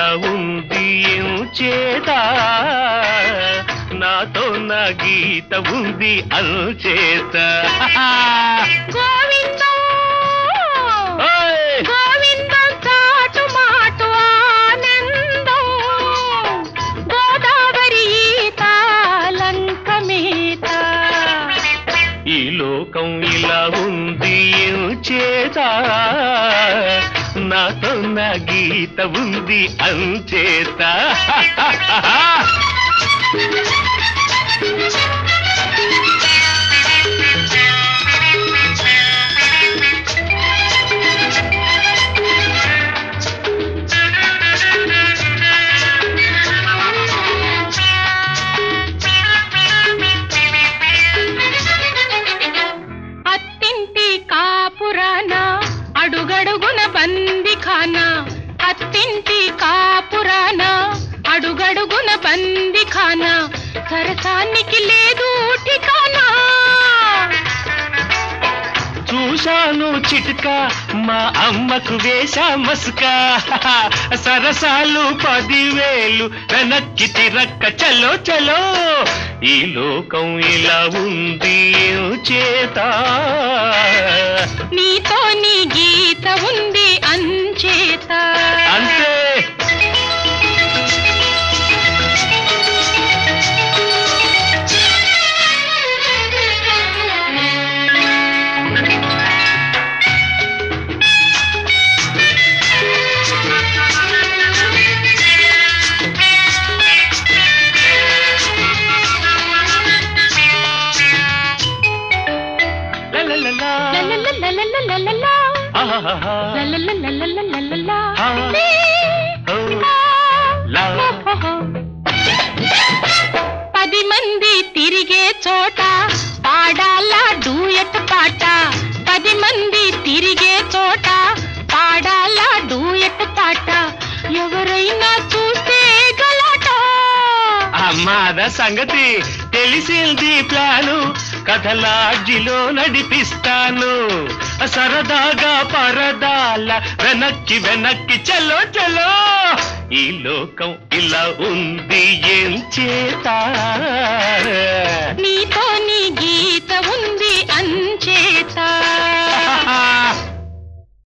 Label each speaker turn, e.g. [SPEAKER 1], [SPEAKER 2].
[SPEAKER 1] ఇలా ఉంది ఏం చేత నాతో నా గీత ఉంది అంచేత
[SPEAKER 2] గోవిందం
[SPEAKER 1] ఓయ్!
[SPEAKER 2] గోవిందం చాటు మాటు ఆనందం గోదావరి ఈత లంక మీత
[SPEAKER 1] ఈ లోకం ఇలా ఉంది ఏం చేత నాతో నా గీత ఉంది అంచేత
[SPEAKER 2] అత్తింటి కాపురాన అడుగడుగున బందిఖాన అత్తింటి కాపురాన అడుగడుగున బందిఖాన సరసానికి లేదు ఠికానా
[SPEAKER 1] చూశాను చిటుక మా అమ్మకు వేశా మసుక సరసాలు పదివేలు వెనక్కి తిరక్క చలో చలో ఈ లోకం ఇలా ఉంది ఏం చేత
[SPEAKER 2] నీతో నీ గీత ఉంది అంచేత
[SPEAKER 1] అంతే లలలలా.
[SPEAKER 2] లలలలలలలలలా.
[SPEAKER 1] ఆహాహాహా.
[SPEAKER 2] లలలలలలలలలా.
[SPEAKER 1] ఆ.
[SPEAKER 2] లే.
[SPEAKER 1] ఓ.
[SPEAKER 2] లా.
[SPEAKER 1] లా.
[SPEAKER 2] పది మంది తిరిగే చోట పాడాల డూయట్ పాట పది మంది తిరిగే చోట పాడాల డూయట్ పాట ఎవరైనా చూస్తే గలాట
[SPEAKER 1] అమ్మాద సంగతి తెలిసింది ప్లాను కథలాడ్జిలో నడిపిస్తాను సరదాగా పరదాల వెనక్కి వెనక్కి చలో చలో ఈ లోకం ఇలా ఉంది ఏం చేత
[SPEAKER 2] నీతో నీ గీత ఉంది అంచేత